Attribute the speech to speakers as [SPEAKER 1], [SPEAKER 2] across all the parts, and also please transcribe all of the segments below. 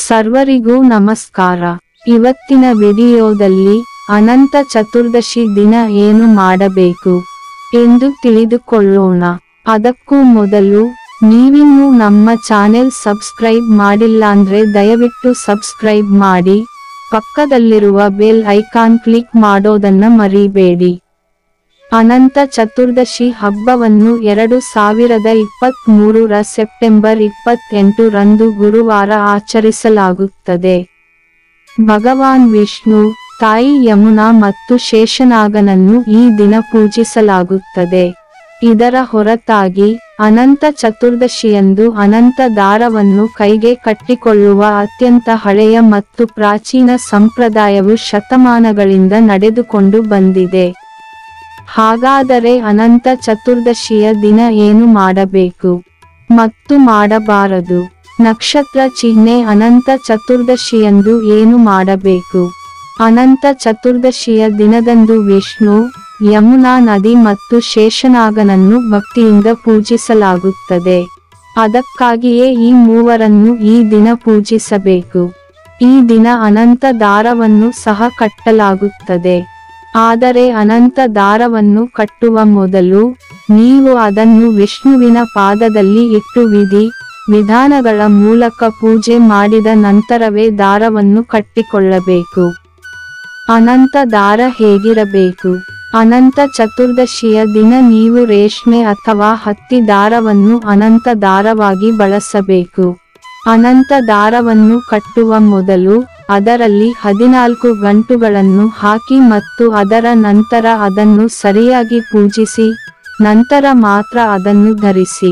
[SPEAKER 1] ಸರ್ವರಿಗೂ ನಮಸ್ಕಾರ ಇವತ್ತಿನ ವಿಡಿಯೋದಲ್ಲಿ ಅನಂತ ಚತುರ್ದಶಿ ದಿನ ಏನು ಮಾಡಬೇಕು ಎಂದು ತಿಳಿದುಕೊಳ್ಳೋಣ ಅದಕ್ಕೂ ಮೊದಲು ನೀವಿನ್ನೂ ನಮ್ಮ ಚಾನೆಲ್ ಸಬ್ಸ್ಕ್ರೈಬ್ ಮಾಡಿಲ್ಲಾಂದ್ರೆ ದಯವಿಟ್ಟು ಸಬ್ಸ್ಕ್ರೈಬ್ ಮಾಡಿ ಪಕ್ಕದಲ್ಲಿರುವ ಬೆಲ್ ಐಕಾನ್ ಕ್ಲಿಕ್ ಮಾಡೋದನ್ನ ಮರಿಬೇಡಿ ಅನಂತ ಚತುರ್ದಶಿ ಹಬ್ಬವನ್ನು ಎರಡು ಸಾವಿರದ ಇಪ್ಪತ್ತ್ ಮೂರರ ಸೆಪ್ಟೆಂಬರ್ ಇಪ್ಪತ್ತೆಂಟು ರಂದು ಗುರುವಾರ ಆಚರಿಸಲಾಗುತ್ತದೆ ಭಗವಾನ್ ವಿಷ್ಣು ತಾಯಿ ಯಮುನಾ ಮತ್ತು ಶೇಷನಾಗನನ್ನು ಈ ದಿನ ಪೂಜಿಸಲಾಗುತ್ತದೆ ಇದರ ಹೊರತಾಗಿ ಅನಂತ ಚತುರ್ದಶಿಯಂದು ಅನಂತ ದಾರವನ್ನು ಕೈಗೆ ಕಟ್ಟಿಕೊಳ್ಳುವ ಅತ್ಯಂತ ಹಳೆಯ ಮತ್ತು ಪ್ರಾಚೀನ ಸಂಪ್ರದಾಯವು ಶತಮಾನಗಳಿಂದ ನಡೆದುಕೊಂಡು ಬಂದಿದೆ ಹಾಗಾದರೆ ಅನಂತ ಚತುರ್ದಶಿಯ ದಿನ ಏನು ಮಾಡಬೇಕು ಮತ್ತು ಮಾಡಬಾರದು ನಕ್ಷತ್ರ ಚಿಹ್ನೆ ಅನಂತ ಚತುರ್ದಶಿಯಂದು ಏನು ಮಾಡಬೇಕು ಅನಂತ ಚತುರ್ದಶಿಯ ದಿನದಂದು ವಿಷ್ಣು ಯಮುನಾ ನದಿ ಮತ್ತು ಶೇಷನಾಗನನ್ನು ಭಕ್ತಿಯಿಂದ ಪೂಜಿಸಲಾಗುತ್ತದೆ ಅದಕ್ಕಾಗಿಯೇ ಈ ಮೂವರನ್ನು ಈ ದಿನ ಪೂಜಿಸಬೇಕು ಈ ದಿನ ಅನಂತ ದಾರವನ್ನು ಸಹ ಕಟ್ಟಲಾಗುತ್ತದೆ ಆದರೆ ಅನಂತ ದಾರವನ್ನು ಕಟ್ಟುವ ಮೊದಲು ನೀವು ಅದನ್ನು ವಿಷ್ಣುವಿನ ಪಾದದಲ್ಲಿ ಇಟ್ಟು ವಿಧಿ ವಿಧಾನಗಳ ಮೂಲಕ ಪೂಜೆ ಮಾಡಿದ ನಂತರವೇ ದಾರವನ್ನು ಕಟ್ಟಿಕೊಳ್ಳಬೇಕು ಅನಂತ ದಾರ ಹೇಗಿರಬೇಕು ಅನಂತ ಚತುರ್ದಶಿಯ ದಿನ ನೀವು ರೇಷ್ಮೆ ಅಥವಾ ಹತ್ತಿ ದಾರವನ್ನು ಅನಂತ ದಾರವಾಗಿ ಬಳಸಬೇಕು ಅನಂತ ದಾರವನ್ನು ಕಟ್ಟುವ ಮೊದಲು ಅದರಲ್ಲಿ ಹದಿನಾಲ್ಕು ಗಂಟುಗಳನ್ನು ಹಾಕಿ ಮತ್ತು ಅದರ ನಂತರ ಅದನ್ನು ಸರಿಯಾಗಿ ಪೂಜಿಸಿ ನಂತರ ಮಾತ್ರ ಅದನ್ನು ಧರಿಸಿ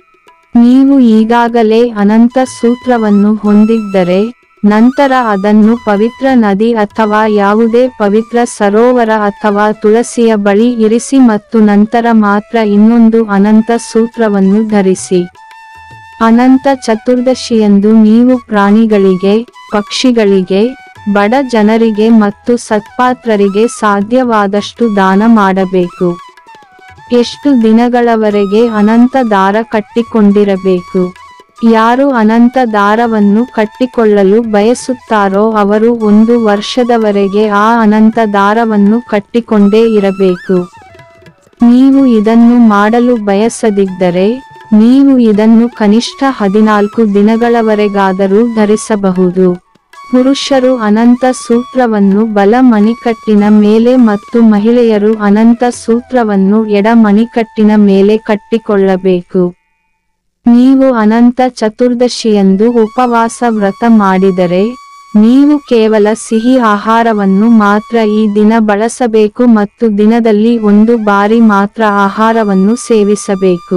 [SPEAKER 1] ನೀವು ಈಗಾಗಲೇ ಅನಂತ ಸೂತ್ರವನ್ನು ಹೊಂದಿದ್ದರೆ ನಂತರ ಅದನ್ನು ಪವಿತ್ರ ನದಿ ಅಥವಾ ಯಾವುದೇ ಪವಿತ್ರ ಸರೋವರ ಅಥವಾ ತುಳಸಿಯ ಬಳಿ ಇರಿಸಿ ಮತ್ತು ನಂತರ ಮಾತ್ರ ಇನ್ನೊಂದು ಅನಂತ ಸೂತ್ರವನ್ನು ಧರಿಸಿ ಅನಂತ ಚತುರ್ದಶಿಯಂದು ನೀವು ಪ್ರಾಣಿಗಳಿಗೆ ಪಕ್ಷಿಗಳಿಗೆ ಬಡ ಜನರಿಗೆ ಮತ್ತು ಸತ್ಪಾತ್ರರಿಗೆ ಸಾಧ್ಯವಾದಷ್ಟು ದಾನ ಮಾಡಬೇಕು ಎಷ್ಟು ದಿನಗಳವರೆಗೆ ಅನಂತ ದಾರ ಕಟ್ಟಿಕೊಂಡಿರಬೇಕು ಯಾರು ಅನಂತ ದಾರವನ್ನು ಕಟ್ಟಿಕೊಳ್ಳಲು ಬಯಸುತ್ತಾರೋ ಅವರು ಒಂದು ವರ್ಷದವರೆಗೆ ಆ ಅನಂತ ದಾರವನ್ನು ಕಟ್ಟಿಕೊಂಡೇ ಇರಬೇಕು ನೀವು ಇದನ್ನು ಮಾಡಲು ಬಯಸದಿದ್ದರೆ ನೀವು ಇದನ್ನು ಕನಿಷ್ಠ ಹದಿನಾಲ್ಕು ದಿನಗಳವರೆಗಾದರೂ ಧರಿಸಬಹುದು ಪುರುಷರು ಅನಂತ ಸೂತ್ರವನ್ನು ಬಲ ಮಣಿಕಟ್ಟಿನ ಮೇಲೆ ಮತ್ತು ಮಹಿಳೆಯರು ಅನಂತ ಸೂತ್ರವನ್ನು ಎಡ ಮಣಿಕಟ್ಟಿನ ಮೇಲೆ ಕಟ್ಟಿಕೊಳ್ಳಬೇಕು ನೀವು ಅನಂತ ಚತುರ್ದಶಿಯಂದು ಉಪವಾಸ ವ್ರತ ಮಾಡಿದರೆ ನೀವು ಕೇವಲ ಸಿಹಿ ಆಹಾರವನ್ನು ಮಾತ್ರ ಈ ದಿನ ಬಳಸಬೇಕು ಮತ್ತು ದಿನದಲ್ಲಿ ಒಂದು ಬಾರಿ ಮಾತ್ರ ಆಹಾರವನ್ನು ಸೇವಿಸಬೇಕು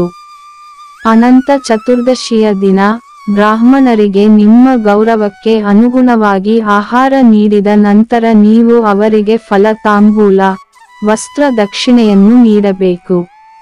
[SPEAKER 1] ಅನಂತ ಚತುರ್ದಶಿಯ ದಿನ ಬ್ರಾಹ್ಮಣರಿಗೆ ನಿಮ್ಮ ಗೌರವಕ್ಕೆ ಅನುಗುಣವಾಗಿ ಆಹಾರ ನೀಡಿದ ನಂತರ ನೀವು ಅವರಿಗೆ ಫಲ ತಾಂಬೂಲ ವಸ್ತ್ರ ದಕ್ಷಿಣೆಯನ್ನು ನೀಡಬೇಕು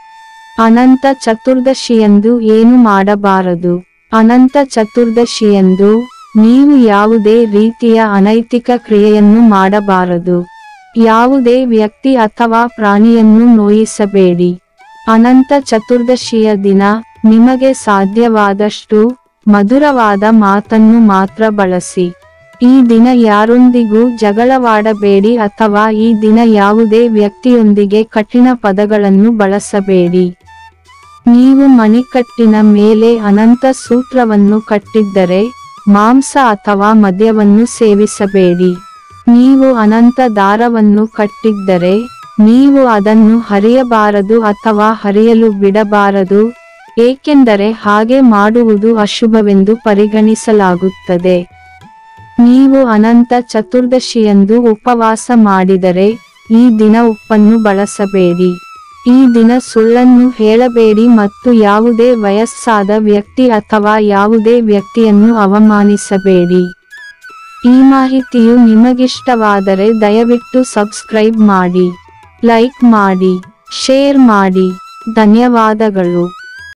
[SPEAKER 1] ಅನಂತ ಚತುರ್ದಶಿಯಂದು ಏನು ಮಾಡಬಾರದು ಅನಂತ ಚತುರ್ದಶಿಯಂದು ನೀವು ಯಾವುದೇ ರೀತಿಯ ಅನೈತಿಕ ಕ್ರಿಯೆಯನ್ನು ಮಾಡಬಾರದು ಯಾವುದೇ ವ್ಯಕ್ತಿ ಅಥವಾ ಪ್ರಾಣಿಯನ್ನು ನೋಯಿಸಬೇಡಿ ಅನಂತ ಚತುರ್ದಶಿಯ ದಿನ ನಿಮಗೆ ಸಾಧ್ಯವಾದಷ್ಟು ಮಧುರವಾದ ಮಾತನ್ನು ಮಾತ್ರ ಬಳಸಿ ಈ ದಿನ ಯಾರೊಂದಿಗೂ ಜಗಳವಾಡಬೇಡಿ ಅಥವಾ ಈ ದಿನ ಯಾವುದೇ ವ್ಯಕ್ತಿಯೊಂದಿಗೆ ಕಠಿಣ ಪದಗಳನ್ನು ಬಳಸಬೇಡಿ ನೀವು ಮಣಿಕಟ್ಟಿನ ಮೇಲೆ ಅನಂತ ಸೂತ್ರವನ್ನು ಕಟ್ಟಿದ್ದರೆ ಮಾಂಸ ಅಥವಾ ಮದ್ಯವನ್ನು ಸೇವಿಸಬೇಡಿ ನೀವು ಅನಂತ ದಾರವನ್ನು ಕಟ್ಟಿದ್ದರೆ ನೀವು ಅದನ್ನು ಹರಿಯಬಾರದು ಅಥವಾ ಹರಿಯಲು ಬಿಡಬಾರದು ಏಕೆಂದರೆ ಹಾಗೆ ಮಾಡುವುದು ಅಶುಭವೆಂದು ಪರಿಗಣಿಸಲಾಗುತ್ತದೆ ನೀವು ಅನಂತ ಚತುರ್ದಶಿಯಂದು ಉಪವಾಸ ಮಾಡಿದರೆ ಈ ದಿನ ಉಪ್ಪನ್ನು ಬಳಸಬೇಡಿ ಈ ದಿನ ಸುಳ್ಳನ್ನು ಹೇಳಬೇಡಿ ಮತ್ತು ಯಾವುದೇ ವಯಸ್ಸಾದ ವ್ಯಕ್ತಿ ಅಥವಾ ಯಾವುದೇ ವ್ಯಕ್ತಿಯನ್ನು ಅವಮಾನಿಸಬೇಡಿ ಈ ಮಾಹಿತಿಯು ನಿಮಗಿಷ್ಟವಾದರೆ ದಯವಿಟ್ಟು ಸಬ್ಸ್ಕ್ರೈಬ್ ಮಾಡಿ ಲೈಕ್ ಮಾಡಿ ಶೇರ್ ಮಾಡಿ ಧನ್ಯವಾದಗಳು